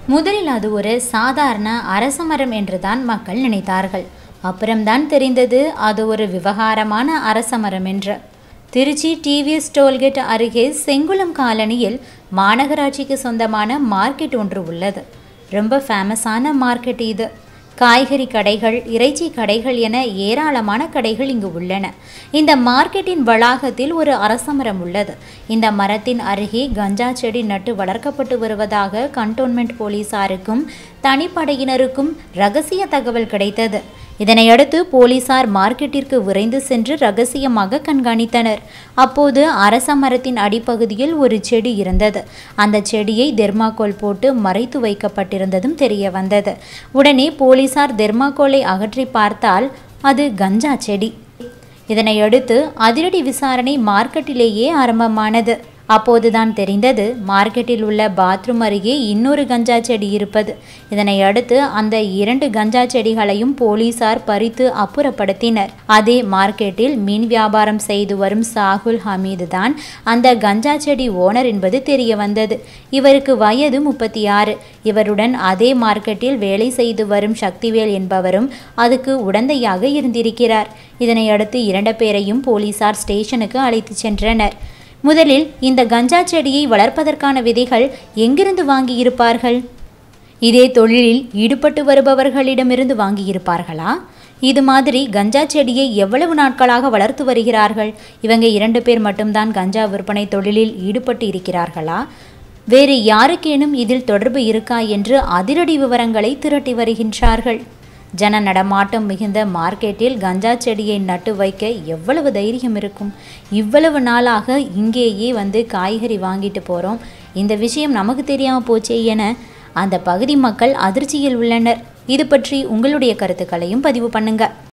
முதலில் அது ஒரு சாதாரண அரசமரம் என்றுதான் மக்கள் நினைத்தார்கள் அப்புறம்தான் தெரிந்தது அது ஒரு விவகாரமான அரசமரம் என்று திருச்சி டிவிஎஸ் டோல்கேட் அருகே செங்குளம் காலனியில் மாநகராட்சிக்கு சொந்தமான மார்க்கெட் ஒன்று உள்ளது ரொம்ப ஃபேமஸான மார்க்கெட் இது காய்கறி கடைகள் இறைச்சி கடைகள் என ஏராளமான கடைகள் இங்கு உள்ளன இந்த மார்க்கெட்டின் வளாகத்தில் ஒரு அரசமரம் உள்ளது இந்த மரத்தின் அருகே கஞ்சா செடி நட்டு வளர்க்கப்பட்டு வருவதாக கண்டோன்மெண்ட் போலீசாருக்கும் தனிப்படையினருக்கும் ரகசிய தகவல் கிடைத்தது இதனையடுத்து போலீசார் மார்க்கெட்டிற்கு விரைந்து சென்று ரகசியமாக கண்காணித்தனர் அப்போது அரச மரத்தின் அடிப்பகுதியில் ஒரு செடி இருந்தது அந்த செடியை தெர்மாக்கோல் போட்டு மறைத்து வைக்கப்பட்டிருந்ததும் தெரிய வந்தது உடனே போலீசார் தெர்மாக்கோலை அகற்றி பார்த்தால் அது கஞ்சா செடி இதனையடுத்து அதிரடி விசாரணை மார்க்கெட்டிலேயே ஆரம்பமானது அப்போதுதான் தெரிந்தது மார்க்கெட்டில் உள்ள பாத்ரூம் அருகே இன்னொரு கஞ்சா செடி இருப்பது இதனை அடுத்து அந்த இரண்டு கஞ்சா செடிகளையும் போலீசார் பறித்து அப்புறப்படுத்தினர் அதே மார்க்கெட்டில் மீன் வியாபாரம் செய்து வரும் சாகுல் ஹமீது தான் அந்த கஞ்சா செடி ஓனர் என்பது தெரிய வந்தது இவருக்கு வயது முப்பத்தி ஆறு இவருடன் அதே மார்க்கெட்டில் வேலை செய்து வரும் சக்திவேல் என்பவரும் அதுக்கு உடந்தையாக இருந்திருக்கிறார் இதனையடுத்து இரண்டு பேரையும் போலீசார் ஸ்டேஷனுக்கு அழைத்து சென்றனர் முதலில் இந்த கஞ்சா செடியை வளர்ப்பதற்கான விதைகள் எங்கிருந்து வாங்கியிருப்பார்கள் இதே தொழிலில் ஈடுபட்டு வருபவர்களிடமிருந்து வாங்கியிருப்பார்களா இது மாதிரி கஞ்சா செடியை எவ்வளவு நாட்களாக வளர்த்து வருகிறார்கள் இவங்க இரண்டு பேர் மட்டும்தான் கஞ்சா விற்பனை தொழிலில் ஈடுபட்டு இருக்கிறார்களா வேறு யாருக்கேனும் இதில் தொடர்பு இருக்கா என்று அதிரடி விவரங்களை திரட்டி வருகின்றார்கள் ஜன நடமாட்டம் மிகுந்த மார்க்கெட்டில் கஞ்சா செடியை நட்டு வைக்க எவ்வளவு தைரியம் இருக்கும் இவ்வளவு நாளாக இங்கேயே வந்து காய்கறி வாங்கிட்டு போகிறோம் இந்த விஷயம் நமக்கு தெரியாமல் போச்சே என அந்த பகுதி மக்கள் அதிர்ச்சியில் உள்ளனர் இது பற்றி உங்களுடைய கருத்துக்களையும் பதிவு பண்ணுங்க